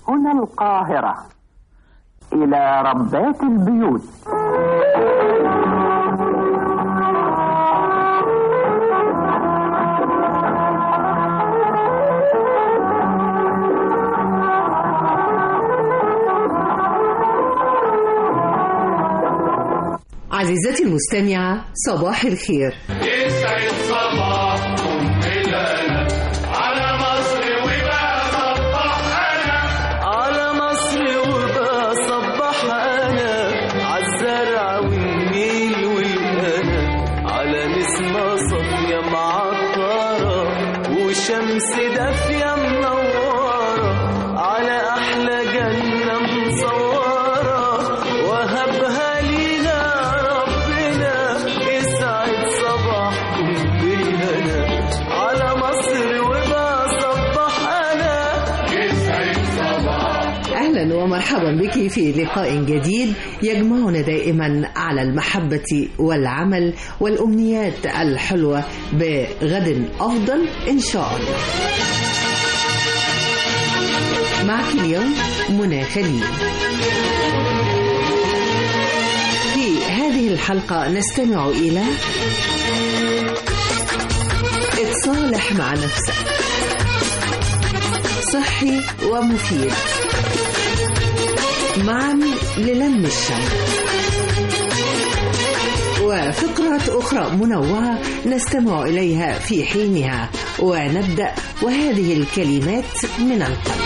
هنا القاهرة إلى ربات البيوت عزيزتي المستمعة صباح الخير يسعد صباحكم بالهنا على مصر وبقى صبح انا على مصر وبصبح انا عالزرع والنيل والهنا على نسمة صافية معطرة وشمس دافية منورة على أحلى جنة مصورة وهبها لينا ربنا يسعد صباحكم بالهنا على مصر وبصبح أنا يسعد صباح أهلا ومرحبا بك في لقاء جديد يجمعنا دائما على المحبة والعمل والأمنيات الحلوة بغد أفضل إن شاء الله معك اليوم منى خليل في هذه الحلقة نستمع إلى اتصالح مع نفسك صحي ومفيد معا للم الشمل وفقرات أخرى منوعة نستمع إليها في حينها ونبدأ وهذه الكلمات من القلب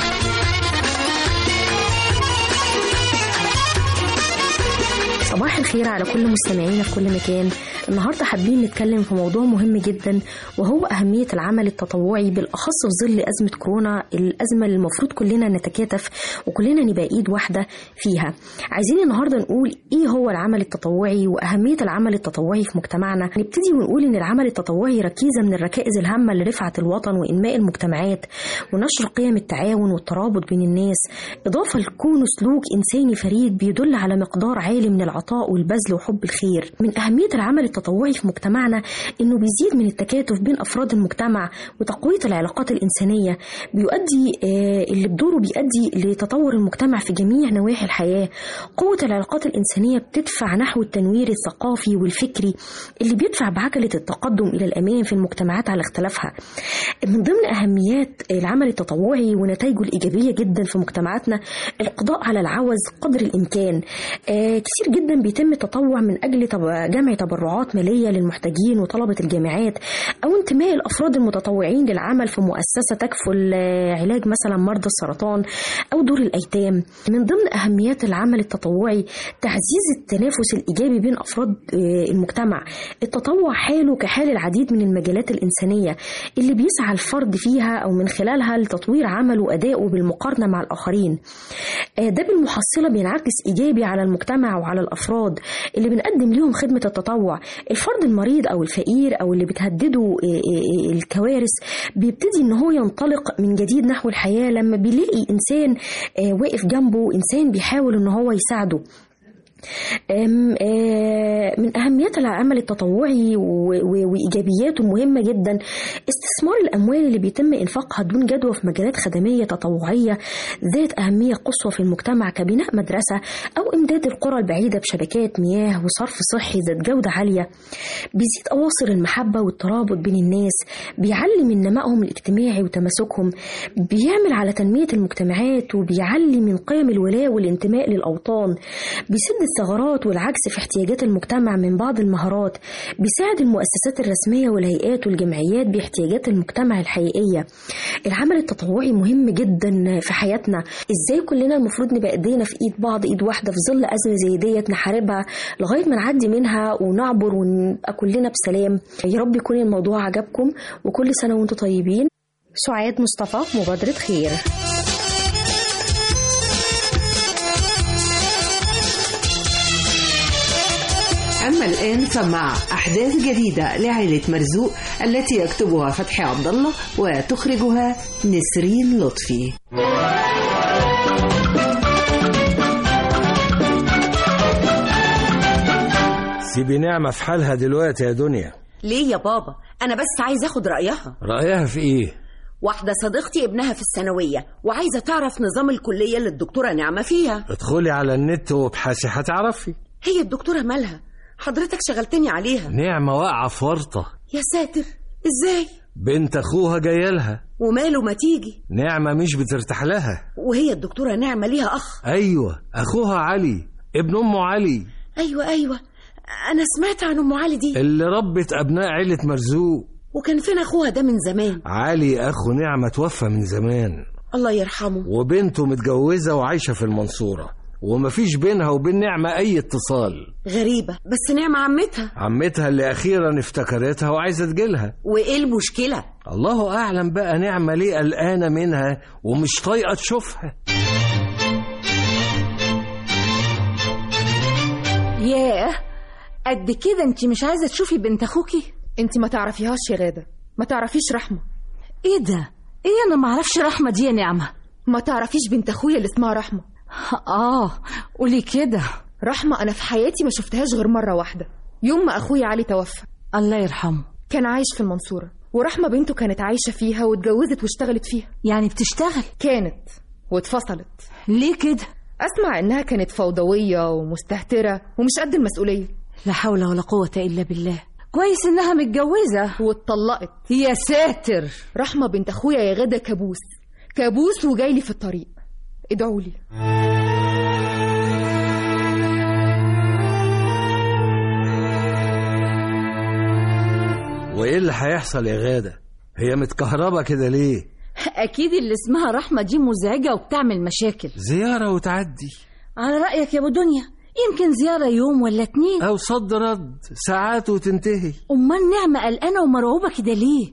صباح الخير على كل مستمعينا في كل مكان النهارده حابين نتكلم في موضوع مهم جدا وهو أهمية العمل التطوعي بالأخص في ظل أزمة كورونا الأزمة اللي المفروض كلنا نتكاتف وكلنا نبقى إيد واحدة فيها عايزين النهارده نقول إيه هو العمل التطوعي وأهمية العمل التطوعي في مجتمعنا نبتدي ونقول إن العمل التطوعي ركيزة من الركائز الهامة لرفعة الوطن وإنماء المجتمعات ونشر قيم التعاون والترابط بين الناس إضافة لكونه سلوك إنساني فريد بيدل على مقدار عالي من العطاء والبذل وحب الخير من أهمية العمل التطوعي في مجتمعنا إنه بيزيد من التكاتف بين أفراد المجتمع وتقوية العلاقات الإنسانية بيؤدي آه، اللي بدوره بيؤدي لتطور المجتمع في جميع نواحي الحياة قوة العلاقات الإنسانية بتدفع نحو التنوير الثقافي والفكري اللي بيدفع بعجلة التقدم إلى الأمام في المجتمعات على اختلافها من ضمن أهميات العمل التطوعي ونتائجه الإيجابية جدا في مجتمعاتنا القضاء على العوز قدر الإمكان آه، كتير جدا بيتم التطوع من أجل تب- جمع تبرعات مالية للمحتاجين وطلبة الجامعات أو انتماء الأفراد المتطوعين للعمل في مؤسسة تكفل آه، علاج مثلا مرضى السرطان أو دور الأيتام من ضمن أهميات العمل التطوعي تعزيز التنافس الإيجابي بين أفراد آه، المجتمع التطوع حاله كحال العديد من المجالات الإنسانية اللي بيسعى الفرد فيها أو من خلالها لتطوير عمله وأدائه بالمقارنة مع الآخرين آه، ده بالمحصلة بينعكس إيجابي على المجتمع وعلى الأفراد اللي بنقدم لهم خدمة التطوع الفرد المريض أو الفقير أو اللي بتهدده آه، آه، آه، الكوارث بيبتدي إن هو ينطلق من جديد نحو الحياة لما بيلاقي إنسان آه، واقف جنبه إنسان بيحاول إن هو يساعده أم- آه، من أهميات العمل التطوعي و- و- وإيجابياته مهمة جدا استثمار الأموال اللي بيتم إنفاقها دون جدوى في مجالات خدمية تطوعية ذات أهمية قصوى في المجتمع كبناء مدرسة أو إمداد القرى البعيدة بشبكات مياه وصرف صحي ذات جودة عالية بيزيد أواصر المحبة والترابط بين الناس بيعلي من نمائهم الاجتماعي وتماسكهم بيعمل على تنمية المجتمعات وبيعلي من قيم الولاء والانتماء للأوطان بيسد الثغرات والعجز في احتياجات المجتمع من بعض المهارات بيساعد المؤسسات الرسمية والهيئات والجمعيات باحتياجات المجتمع الحقيقية العمل التطوعي مهم جدا في حياتنا ازاي كلنا المفروض نبقى ايدينا في ايد بعض ايد واحدة في ظل أزمة زي ديت نحاربها لغاية ما نعدي منها ونعبر ونبقى كلنا بسلام يا رب يكون الموضوع عجبكم وكل سنة وانتم طيبين سعاد مصطفى مبادرة خير أما الآن فمع أحداث جديدة لعائلة مرزوق التي يكتبها فتحي عبد الله وتخرجها نسرين لطفي سيبي نعمة في حالها دلوقتي يا دنيا ليه يا بابا انا بس عايز اخد رايها رأيها في ايه؟ واحدة صديقتي ابنها في الثانوية وعايزة تعرف نظام الكلية اللي الدكتورة نعمة فيها ادخلي على النت وابحثي هتعرفي هي الدكتورة مالها حضرتك شغلتني عليها نعمة واقعة في ورطة يا ساتر ازاي بنت أخوها جاية لها وماله ما تيجي نعمة مش بترتاح لها وهي الدكتورة نعمة ليها أخ أيوة أخوها علي ابن أمه علي أيوة أيوة أنا سمعت عن أم علي دي اللي ربت أبناء عيلة مرزوق وكان فين أخوها ده من زمان علي أخو نعمة توفى من زمان الله يرحمه وبنته متجوزة وعايشة في المنصورة ومفيش بينها وبين نعمة أي اتصال غريبة بس نعمة عمتها عمتها اللي أخيرا افتكرتها وعايزة تجيلها وإيه المشكلة الله أعلم بقى نعمة ليه قلقانة منها ومش طايقة تشوفها ياه قد كده انت مش عايزه تشوفي بنت اخوكي انت ما تعرفيهاش يا غادة ما تعرفيش رحمة ايه ده ايه انا ما اعرفش رحمه دي يا نعمه ما تعرفيش بنت اخويا اللي اسمها رحمة اه قولي كده رحمة انا في حياتي ما شفتهاش غير مرة واحدة يوم ما اخويا علي توفى الله يرحمه كان عايش في المنصورة ورحمة بنته كانت عايشة فيها واتجوزت واشتغلت فيها يعني بتشتغل كانت واتفصلت ليه كده اسمع انها كانت فوضوية ومستهترة ومش قد المسؤولية لا حول ولا قوه الا بالله كويس انها متجوزه واتطلقت يا ساتر رحمة بنت اخويا يا غدا كابوس كابوس وجاي لي في الطريق ادعوا لي وإيه اللي هيحصل يا غادة هي متكهربة كده ليه اكيد اللي اسمها رحمه دي مزعجه وبتعمل مشاكل زيارة وتعدي على رايك يا ابو دنيا يمكن زياره يوم ولا اتنين أو صد رد ساعات وتنتهي امال نعمه قلقانه ومرعوبه كده ليه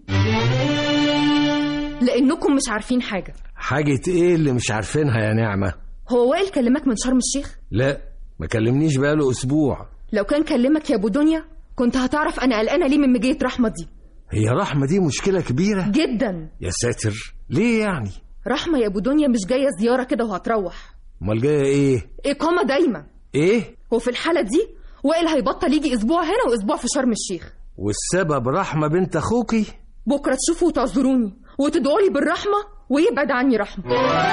لانكم مش عارفين حاجة حاجة إيه اللي مش عارفينها يا نعمة هو وائل كلمك من شرم الشيخ لا ما كلمنيش بقاله أسبوع لو كان كلمك يا ابو دنيا كنت هتعرف انا قلقانة ليه من مجية رحمة دي هي رحمة دي مشكلة كبيرة جدا يا ساتر ليه يعني رحمة يا ابو دنيا مش جاية زيارة كده وهتروح امال جاية إيه إقامة دايمة إيه وفي الحالة دي وائل هيبطل يجي أسبوع هنا وأسبوع في شرم الشيخ والسبب رحمة بنت أخوكي بكرة تشوفوا وتعذروني وتدعوا لي بالرحمة ويبعد عني رحمة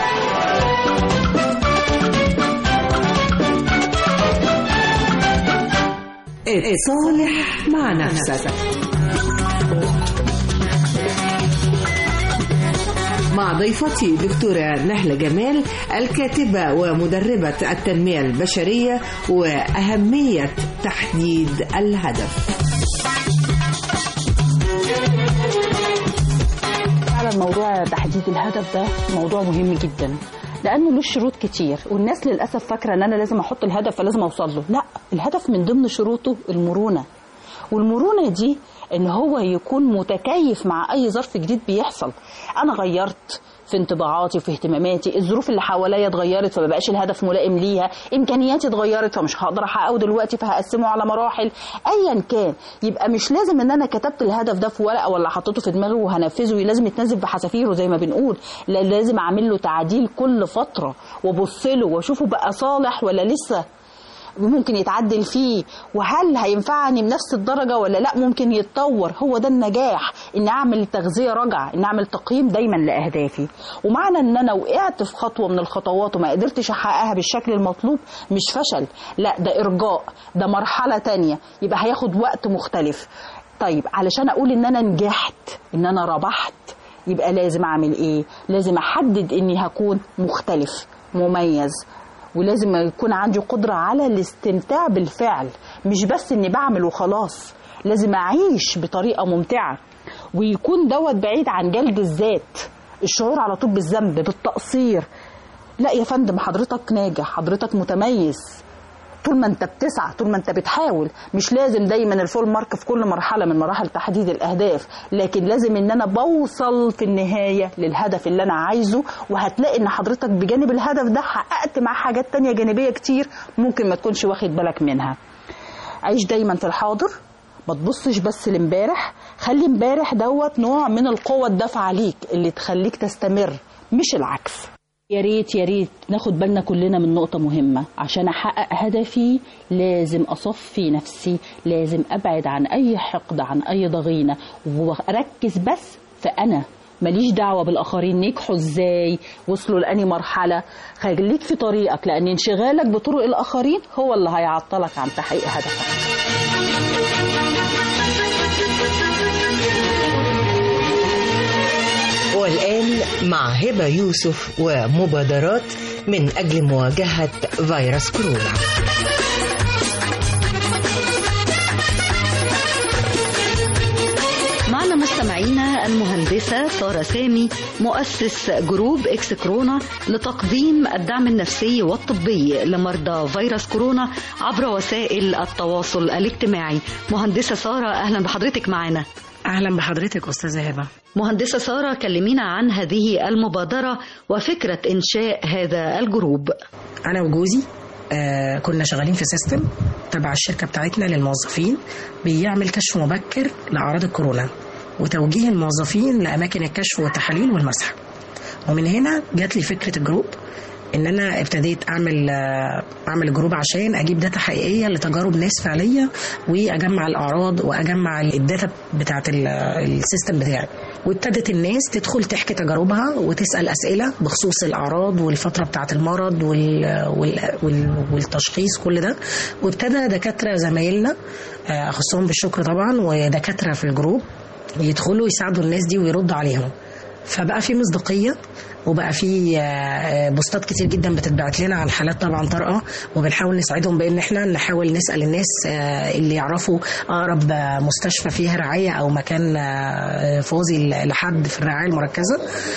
اتصالح مع نفسك مع ضيفتي دكتورة نهلة جمال الكاتبة ومدربة التنمية البشرية وأهمية تحديد الهدف فعلا موضوع تحديد الهدف ده موضوع مهم جدا لانه له شروط كتير والناس للاسف فاكره ان انا لازم احط الهدف فلازم اوصل له لا الهدف من ضمن شروطه المرونه والمرونه دي ان هو يكون متكيف مع اي ظرف جديد بيحصل انا غيرت في انطباعاتي وفي اهتماماتي الظروف اللي حواليا اتغيرت فما بقاش الهدف ملائم ليها امكانياتي اتغيرت فمش هقدر احققه دلوقتي فهقسمه على مراحل ايا كان يبقى مش لازم ان انا كتبت الهدف ده في ورقه ولا حطيته في دماغي وهنفذه لازم يتنزل بحذافيره زي ما بنقول لا لازم اعمل له تعديل كل فتره وابص له واشوفه بقى صالح ولا لسه ممكن يتعدل فيه وهل هينفعني بنفس الدرجة ولا لا ممكن يتطور هو ده النجاح ان اعمل تغذية رجع ان اعمل تقييم دايما لاهدافي ومعنى ان انا وقعت في خطوة من الخطوات وما قدرتش احققها بالشكل المطلوب مش فشل لا ده ارجاء ده مرحلة تانية يبقى هياخد وقت مختلف طيب علشان اقول ان انا نجحت ان انا ربحت يبقى لازم اعمل ايه لازم احدد اني هكون مختلف مميز ولازم يكون عندي قدرة على الاستمتاع بالفعل مش بس اني بعمل وخلاص لازم اعيش بطريقة ممتعة ويكون دوت بعيد عن جلد الذات الشعور على طول بالذنب بالتقصير لا يا فندم حضرتك ناجح حضرتك متميز طول ما انت بتسعى طول ما انت بتحاول مش لازم دايما الفول مارك في كل مرحله من مراحل تحديد الاهداف لكن لازم ان انا بوصل في النهايه للهدف اللي انا عايزه وهتلاقي ان حضرتك بجانب الهدف ده حققت مع حاجات تانية جانبيه كتير ممكن ما تكونش واخد بالك منها عيش دايما في الحاضر ما تبصش بس لامبارح خلي امبارح دوت نوع من القوه الدافعه ليك اللي تخليك تستمر مش العكس يا ريت يا ريت ناخد بالنا كلنا من نقطة مهمة عشان أحقق هدفي لازم أصفي نفسي لازم أبعد عن أي حقد عن أي ضغينة وأركز بس في أنا ماليش دعوه بالاخرين نجحوا ازاي وصلوا لاني مرحله خليك في طريقك لان انشغالك بطرق الاخرين هو اللي هيعطلك عن تحقيق هدفك والآن مع هبة يوسف ومبادرات من أجل مواجهة فيروس كورونا معنا مستمعينا المهندسة سارة سامي مؤسس جروب إكس كورونا لتقديم الدعم النفسي والطبي لمرضى فيروس كورونا عبر وسائل التواصل الاجتماعي مهندسة سارة أهلا بحضرتك معنا أهلا بحضرتك أستاذة هبة مهندسة سارة كلمينا عن هذه المبادرة وفكرة إنشاء هذا الجروب أنا وجوزي آه كنا شغالين في سيستم تبع الشركة بتاعتنا للموظفين بيعمل كشف مبكر لأعراض الكورونا وتوجيه الموظفين لأماكن الكشف والتحاليل والمسح ومن هنا جات لي فكرة الجروب ان انا ابتديت اعمل آه، اعمل جروب عشان اجيب داتا حقيقيه لتجارب ناس فعليه واجمع الاعراض واجمع الداتا بتاعت ال- السيستم بتاعي وابتدت الناس تدخل تحكي تجاربها وتسال اسئله بخصوص الاعراض والفتره بتاعت المرض وال وال وال والتشخيص كل ده وابتدى دكاتره زمايلنا آه، اخصهم بالشكر طبعا ودكاتره في الجروب يدخلوا يساعدوا الناس دي ويردوا عليهم فبقى في مصداقيه وبقى في آه، آه، بوستات كتير جدا بتتبعت لنا عن حالات طبعا طارئه وبنحاول نساعدهم بان احنا نحاول نسال الناس آه، اللي يعرفوا اقرب آه، مستشفى فيها رعايه او مكان آه، فاضي لحد في الرعايه المركزه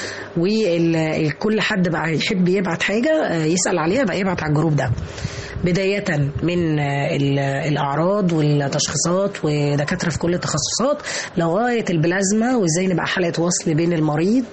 وكل حد بقى يحب يبعت حاجه آه، يسال عليها بقى يبعت على الجروب ده بداية من آه، ال- الأعراض والتشخيصات ودكاترة في كل التخصصات لغاية البلازما وإزاي نبقى حلقة وصل بين المريض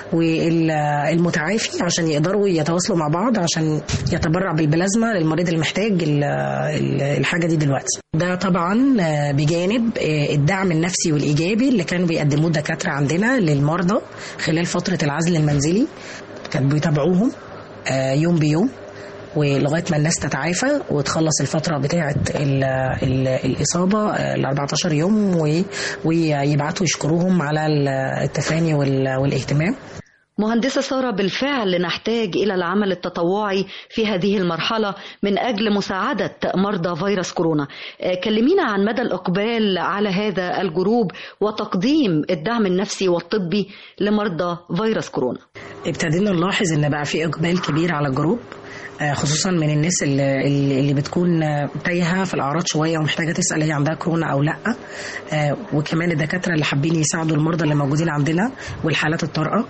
والمتعافي عشان يقدروا يتواصلوا مع بعض عشان يتبرع بالبلازما للمريض المحتاج ال- ال- الحاجة دي دلوقتي ده طبعا آه، بجانب آه، الدعم النفسي والإيجابي اللي كانوا بيقدموه الدكاترة عندنا للمرضى خلال فترة العزل المنزلي كانوا بيتابعوهم آه، يوم بيوم ولغايه ما الناس تتعافى وتخلص الفتره بتاعه ال ال الاصابه ال 14 يوم و- ويبعتوا يشكروهم على ال- التفاني وال- والاهتمام مهندسة سارة بالفعل نحتاج إلى العمل التطوعي في هذه المرحلة من أجل مساعدة مرضى فيروس كورونا آه، كلمينا عن مدى الإقبال على هذا الجروب وتقديم الدعم النفسي والطبي لمرضى فيروس كورونا ابتدينا نلاحظ ان بقى في اقبال كبير على الجروب آه، خصوصا من الناس اللي, اللي بتكون آه، تايهه في الاعراض شويه ومحتاجه تسال هي عندها كورونا او لا آه، وكمان الدكاتره اللي حابين يساعدوا المرضى اللي موجودين عندنا والحالات الطارئه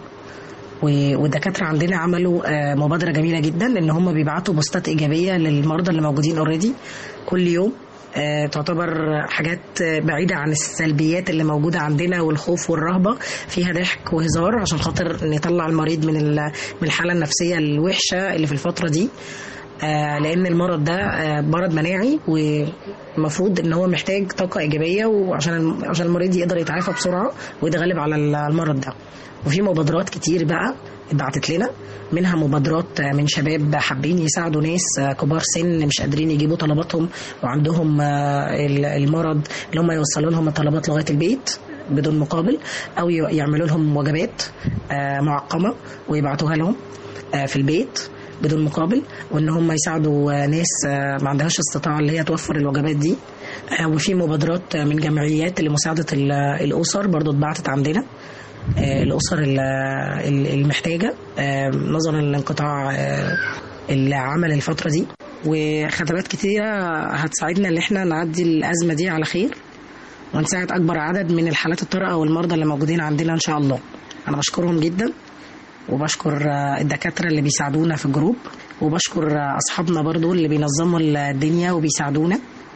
و- والدكاتره عندنا عملوا آه، مبادره جميله جدا ان هم بيبعتوا بوستات ايجابيه للمرضى اللي موجودين اوريدي كل يوم آه، تعتبر حاجات آه، بعيدة عن السلبيات اللي موجودة عندنا والخوف والرهبة فيها ضحك وهزار عشان خاطر نطلع المريض من ال- من الحالة النفسية الوحشة اللي في الفترة دي آه، لأن المرض ده آه، مرض مناعي والمفروض إن هو محتاج طاقة إيجابية وعشان الم- عشان المريض يقدر يتعافى بسرعة ويتغلب على ال- المرض ده وفي مبادرات كتير بقى اتبعتت لنا منها مبادرات من شباب حابين يساعدوا ناس كبار سن مش قادرين يجيبوا طلباتهم وعندهم ال- المرض اللي هم يوصلوا لهم الطلبات لغايه البيت بدون مقابل او ي- يعملوا لهم وجبات آه، معقمه ويبعتوها لهم آه، في البيت بدون مقابل وان هم يساعدوا آه، ناس آه، ما عندهاش استطاعه اللي هي توفر الوجبات دي آه، وفي مبادرات من جمعيات لمساعده ال- الاسر برضو اتبعتت عندنا آه، الاسر ال- ال- المحتاجه آه، نظرا لانقطاع آه، العمل الفتره دي وخدمات كتيره هتساعدنا ان احنا نعدي الازمه دي على خير ونساعد اكبر عدد من الحالات الطارئه والمرضى اللي موجودين عندنا ان شاء الله انا بشكرهم جدا وبشكر آه، الدكاتره اللي بيساعدونا في الجروب وبشكر آه، اصحابنا برضو اللي بينظموا الدنيا وبيساعدونا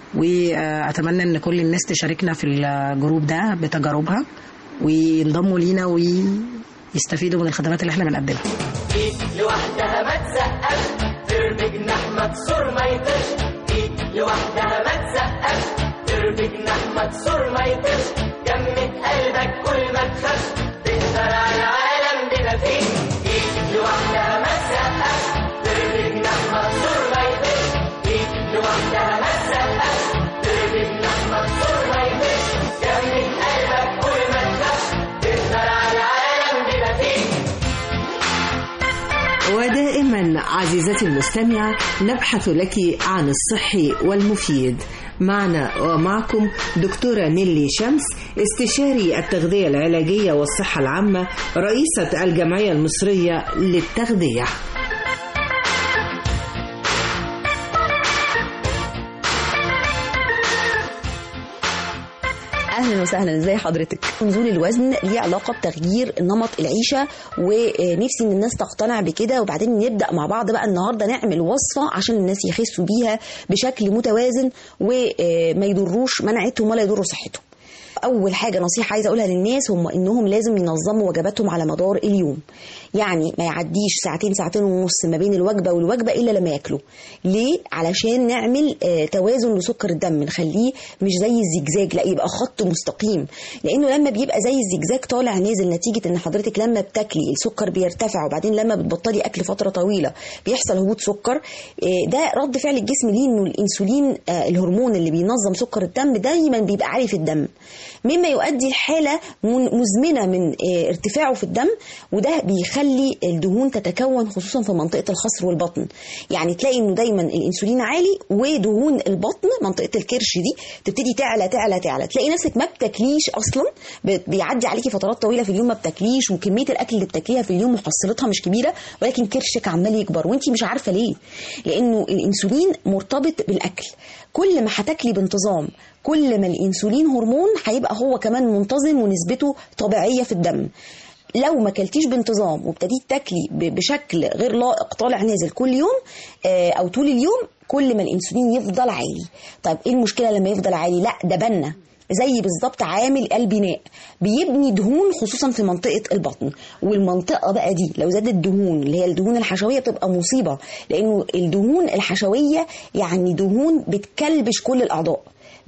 واتمنى ان كل الناس تشاركنا في الجروب ده بتجاربها وينضموا لينا ويستفيدوا من الخدمات اللي احنا بنقدمها ايد لوحدها ما تسقف ترمي جناح مكسور ما يطيرش ايد لوحدها ما تسقف ترمي جناح مكسور ما يطيرش جمد قلبك كل ما تخافش تقدر على العالم بلا فيه ايد لوحدها ما تسقف ترمي جناح مكسور ما يطيرش ايد لوحدها ما تسقف ترمي جناح مكسور ما يطيرش جمد قلبك كل ما تخافش تقدر على العالم بلا عزيزتي المستمعة نبحث لك عن الصحي والمفيد معنا ومعكم دكتورة نيلي شمس استشاري التغذية العلاجية والصحة العامة رئيسة الجمعية المصرية للتغذية اهلا وسهلا ازي حضرتك نزول الوزن ليه علاقه بتغيير نمط العيشه ونفسي ان الناس تقتنع بكده وبعدين نبدا مع بعض بقى النهارده نعمل وصفه عشان الناس يخسوا بيها بشكل متوازن وما يضروش مناعتهم ولا يضروا صحتهم اول حاجه نصيحه عايزه اقولها للناس هم انهم لازم ينظموا وجباتهم على مدار اليوم يعني ما يعديش ساعتين ساعتين ونص ما بين الوجبه والوجبه الا لما ياكلوا ليه علشان نعمل آه توازن لسكر الدم نخليه مش زي الزجزاج لا يبقى خط مستقيم لانه لما بيبقى زي الزجزاج طالع نازل نتيجه ان حضرتك لما بتاكلي السكر بيرتفع وبعدين لما بتبطلي اكل فتره طويله بيحصل هبوط سكر آه ده رد فعل الجسم ليه انه الانسولين آه الهرمون اللي بينظم سكر الدم دايما بيبقى عالي في الدم مما يؤدي لحاله مزمنه من ارتفاعه في الدم وده بيخلي الدهون تتكون خصوصا في منطقه الخصر والبطن يعني تلاقي انه دايما الانسولين عالي ودهون البطن منطقه الكرش دي تبتدي تعلى تعلى تعلى تلاقي نفسك ما بتاكليش اصلا بيعدي عليكي فترات طويله في اليوم ما بتاكليش وكميه الاكل اللي بتاكليها في اليوم محصلتها مش كبيره ولكن كرشك عمال يكبر وانت مش عارفه ليه لانه الانسولين مرتبط بالاكل كل ما هتاكلي بانتظام كل ما الانسولين هرمون هيبقى هو كمان منتظم ونسبته طبيعيه في الدم لو ما كلتيش بانتظام وابتديت تاكلي بشكل غير لائق طالع نازل كل يوم او طول اليوم كل ما الانسولين يفضل عالي طيب ايه المشكله لما يفضل عالي لا ده بنا زي بالظبط عامل البناء بيبني دهون خصوصا في منطقه البطن والمنطقه بقى دي لو زادت دهون اللي هي الدهون الحشويه بتبقى مصيبه لانه الدهون الحشويه يعني دهون بتكلبش كل الاعضاء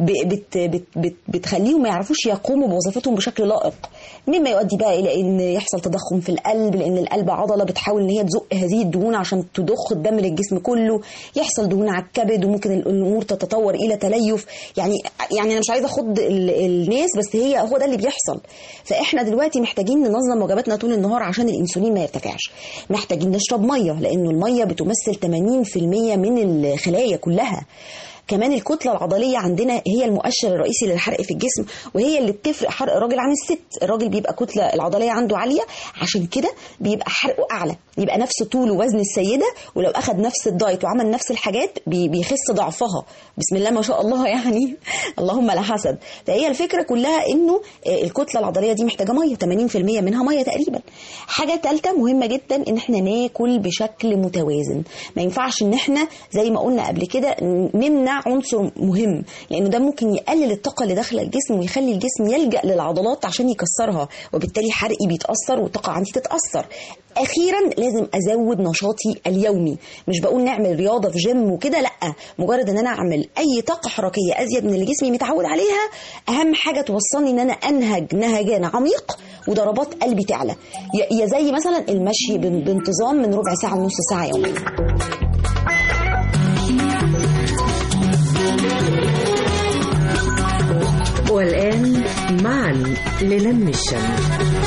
بت بت بت بتخليهم ما يعرفوش يقوموا بوظيفتهم بشكل لائق مما يؤدي بقى الى ان يحصل تضخم في القلب لان القلب عضله بتحاول ان هي تزق هذه الدهون عشان تضخ الدم للجسم كله يحصل دهون على الكبد وممكن الامور تتطور الى تليف يعني يعني انا مش عايزه اخض الناس بس هي هو ده اللي بيحصل فاحنا دلوقتي محتاجين ننظم وجباتنا طول النهار عشان الانسولين ما يرتفعش محتاجين نشرب ميه لانه الميه بتمثل 80% من الخلايا كلها كمان الكتله العضليه عندنا هي المؤشر الرئيسي للحرق في الجسم وهي اللي بتفرق حرق الراجل عن الست الراجل بيبقى كتله العضليه عنده عاليه عشان كده بيبقى حرقه اعلى يبقى نفس طول ووزن السيده ولو اخذ نفس الدايت وعمل نفس الحاجات بيخس ضعفها بسم الله ما شاء الله يعني اللهم لا حسد فهي الفكره كلها انه الكتله العضليه دي محتاجه ميه 80% منها ميه تقريبا حاجه ثالثه مهمه جدا ان احنا ناكل بشكل متوازن ما ينفعش ان احنا زي ما قلنا قبل كده نمنع عنصر مهم لانه ده ممكن يقلل الطاقه اللي داخله الجسم ويخلي الجسم يلجا للعضلات عشان يكسرها وبالتالي حرقي بيتاثر والطاقه عندي تتاثر اخيرا لازم ازود نشاطي اليومي مش بقول نعمل رياضه في جيم وكده لا مجرد ان انا اعمل اي طاقه حركيه ازيد من اللي جسمي متعود عليها اهم حاجه توصلني ان انا انهج نهجان عميق وضربات قلبي تعلى يا زي مثلا المشي بانتظام من ربع ساعه لنص ساعه يوميا والآن معا للم الشمل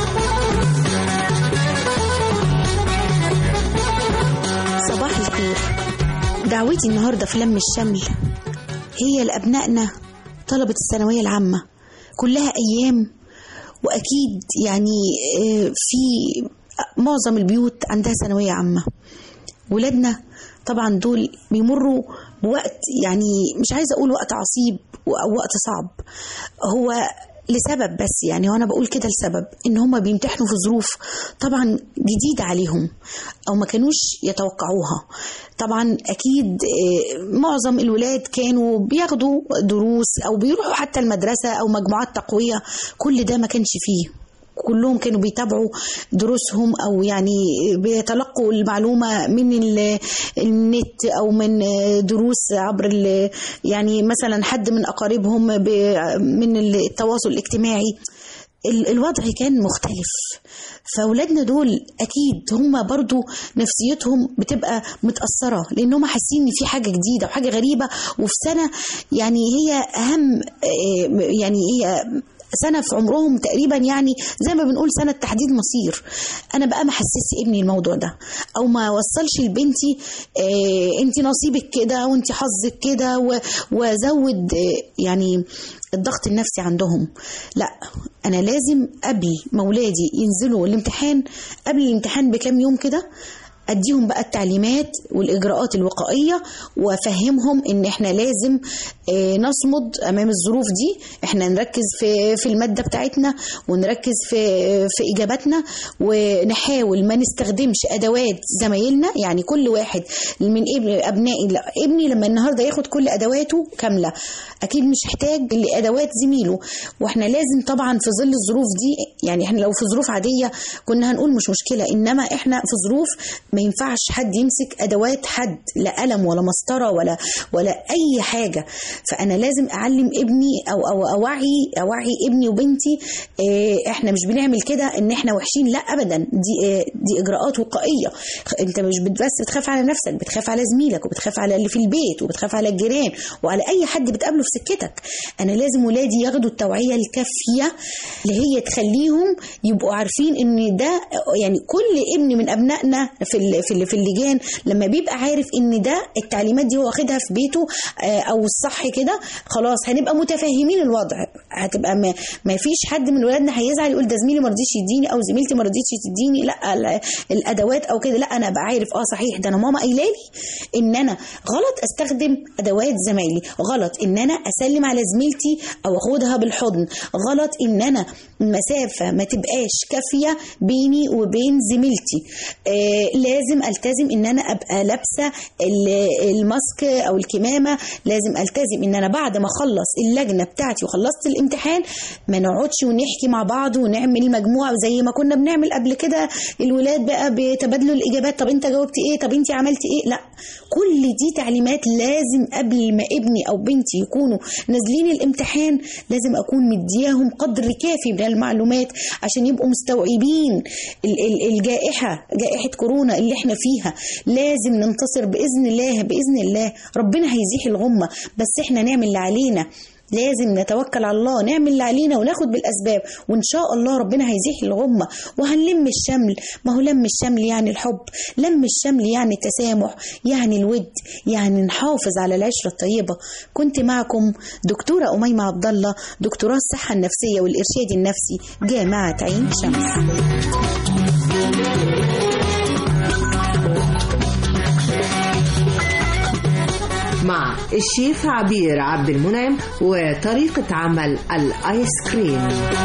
صباح الخير دعوتي النهارده في لم الشمل هي لأبنائنا طلبة الثانوية العامة كلها أيام وأكيد يعني في معظم البيوت عندها ثانوية عامة ولادنا طبعا دول بيمروا بوقت يعني مش عايزة أقول وقت عصيب أو وقت صعب هو لسبب بس يعني وانا بقول كده لسبب ان هم بيمتحنوا في ظروف طبعا جديده عليهم او ما كانوش يتوقعوها طبعا اكيد معظم الولاد كانوا بياخدوا دروس او بيروحوا حتى المدرسه او مجموعات تقويه كل ده ما كانش فيه كلهم كانوا بيتابعوا دروسهم او يعني بيتلقوا المعلومه من النت او من دروس عبر يعني مثلا حد من اقاربهم من التواصل الاجتماعي الوضع كان مختلف فاولادنا دول اكيد هم برضو نفسيتهم بتبقى متاثره لان هم حاسين ان في حاجه جديده وحاجه غريبه وفي سنه يعني هي اهم يعني هي سنه في عمرهم تقريبا يعني زي ما بنقول سنه تحديد مصير انا بقى ما حسسش ابني الموضوع ده او ما وصلش لبنتي آه انت نصيبك كده وانت حظك كده و- وازود آه يعني الضغط النفسي عندهم لا انا لازم قبل ما ولادي ينزلوا الامتحان قبل الامتحان بكام يوم كده اديهم بقى التعليمات والاجراءات الوقائيه وافهمهم ان احنا لازم آه، نصمد امام الظروف دي احنا نركز في في الماده بتاعتنا ونركز في في اجاباتنا ونحاول ما نستخدمش ادوات زمايلنا يعني كل واحد من ابن ابنائي لا، ابني لما النهارده ياخد كل ادواته كامله اكيد مش هحتاج لادوات زميله واحنا لازم طبعا في ظل الظروف دي يعني احنا لو في ظروف عاديه كنا هنقول مش مشكله انما احنا في ظروف ما ينفعش حد يمسك ادوات حد لا قلم ولا مسطره ولا ولا اي حاجه فانا لازم اعلم ابني او او اوعي اوعي ابني وبنتي اه احنا مش بنعمل كده ان احنا وحشين لا ابدا دي اه دي اجراءات وقائيه انت مش بت- بس بتخاف على نفسك بتخاف على زميلك وبتخاف على اللي في البيت وبتخاف على الجيران وعلى اي حد بتقابله في سكتك انا لازم ولادي ياخدوا التوعيه الكافيه اللي هي تخليهم يبقوا عارفين ان ده يعني كل ابن من ابنائنا في ال- في ال- في اللجان لما بيبقى عارف ان ده التعليمات دي هو واخدها في بيته آه، او الصح كده خلاص هنبقى متفاهمين الوضع هتبقى ما, ما فيش حد من ولادنا هيزعل يقول ده زميلي ما رضيش يديني او زميلتي ما رضيتش تديني لا ال- الادوات او كده لا انا ابقى عارف اه صحيح ده انا ماما قايله لي ان انا غلط استخدم ادوات زمايلي غلط ان انا اسلم على زميلتي او اخدها بالحضن غلط ان انا المسافه ما تبقاش كافيه بيني وبين زميلتي آه لازم التزم ان انا ابقى لابسه ال- الماسك او الكمامه لازم التزم ان انا بعد ما اخلص اللجنه بتاعتي وخلصت الامتحان ما نقعدش ونحكي مع بعض ونعمل مجموعه زي ما كنا بنعمل قبل كده الولاد بقى بيتبادلوا الاجابات طب انت جاوبتي ايه طب انت عملتي ايه لا كل دي تعليمات لازم قبل ما ابني او بنتي يكونوا نازلين الامتحان لازم اكون مدياهم قدر كافي من المعلومات عشان يبقوا مستوعبين ال- ال- الجائحه جائحه كورونا اللي احنا فيها لازم ننتصر باذن الله باذن الله ربنا هيزيح الغمه بس احنا نعمل اللي علينا لازم نتوكل على الله نعمل اللي علينا وناخد بالاسباب وان شاء الله ربنا هيزيح الغمه وهنلم الشمل ما هو لم الشمل يعني الحب لم الشمل يعني التسامح يعني الود يعني نحافظ على العشره الطيبه كنت معكم دكتوره اميمه عبد الله دكتوراه الصحه النفسيه والارشاد النفسي جامعه عين شمس مع الشيف عبير عبد المنعم وطريقة عمل الآيس كريم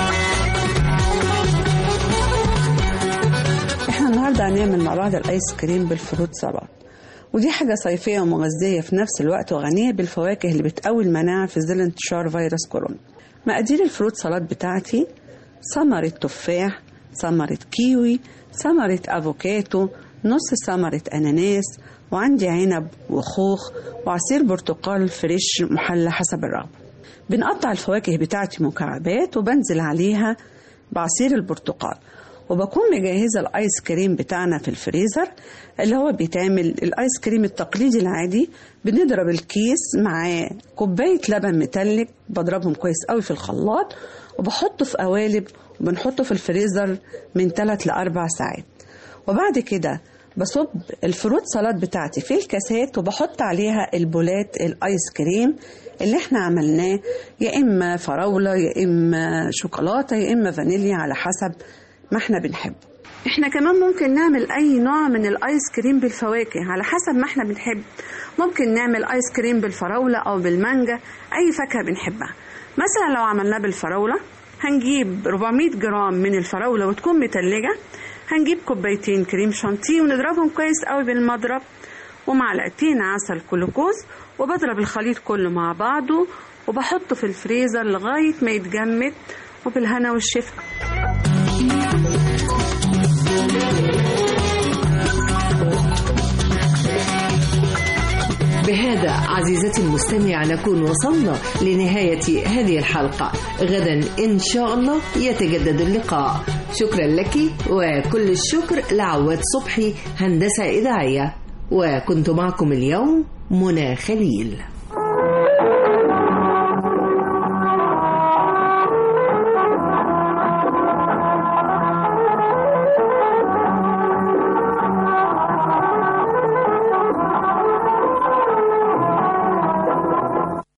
احنا النهارده هنعمل مع بعض الايس كريم بالفروت سلطه ودي حاجة صيفية ومغذية في نفس الوقت وغنية بالفواكه اللي بتقوي المناعة في ظل انتشار فيروس كورونا مقادير الفروت سلطات بتاعتي ثمرة تفاح ثمرة كيوي ثمرة أفوكاتو نص ثمرة أناناس وعندي عنب وخوخ وعصير برتقال فريش محلى حسب الرغبة بنقطع الفواكه بتاعتي مكعبات وبنزل عليها بعصير البرتقال وبكون مجهزة الآيس كريم بتاعنا في الفريزر اللي هو بيتعمل الآيس كريم التقليدي العادي بنضرب الكيس معاه كوباية لبن متلج بضربهم كويس قوي في الخلاط وبحطه في قوالب وبنحطه في الفريزر من 3 ل 4 ساعات وبعد كده بصب الفروت سلطات بتاعتي في الكاسات وبحط عليها البولات الايس كريم اللي احنا عملناه يا اما فراوله يا اما شوكولاته يا اما فانيليا على حسب ما احنا بنحبه احنا كمان ممكن نعمل اي نوع من الايس كريم بالفواكه على حسب ما احنا بنحب ممكن نعمل ايس كريم بالفراوله او بالمانجا اي فاكهه بنحبها مثلا لو عملناه بالفراوله هنجيب 400 جرام من الفراوله وتكون متلجه هنجيب كوبايتين كريم شانتيه ونضربهم كويس قوي بالمضرب ومعلقتين عسل كلوكوز وبضرب الخليط كله مع بعضه وبحطه في الفريزر لغاية ما يتجمد وبالهنا والشفا بهذا عزيزتي المستمع نكون وصلنا لنهاية هذه الحلقة غدا إن شاء الله يتجدد اللقاء شكرا لك وكل الشكر لعواد صبحي هندسة إذاعية وكنت معكم اليوم منى خليل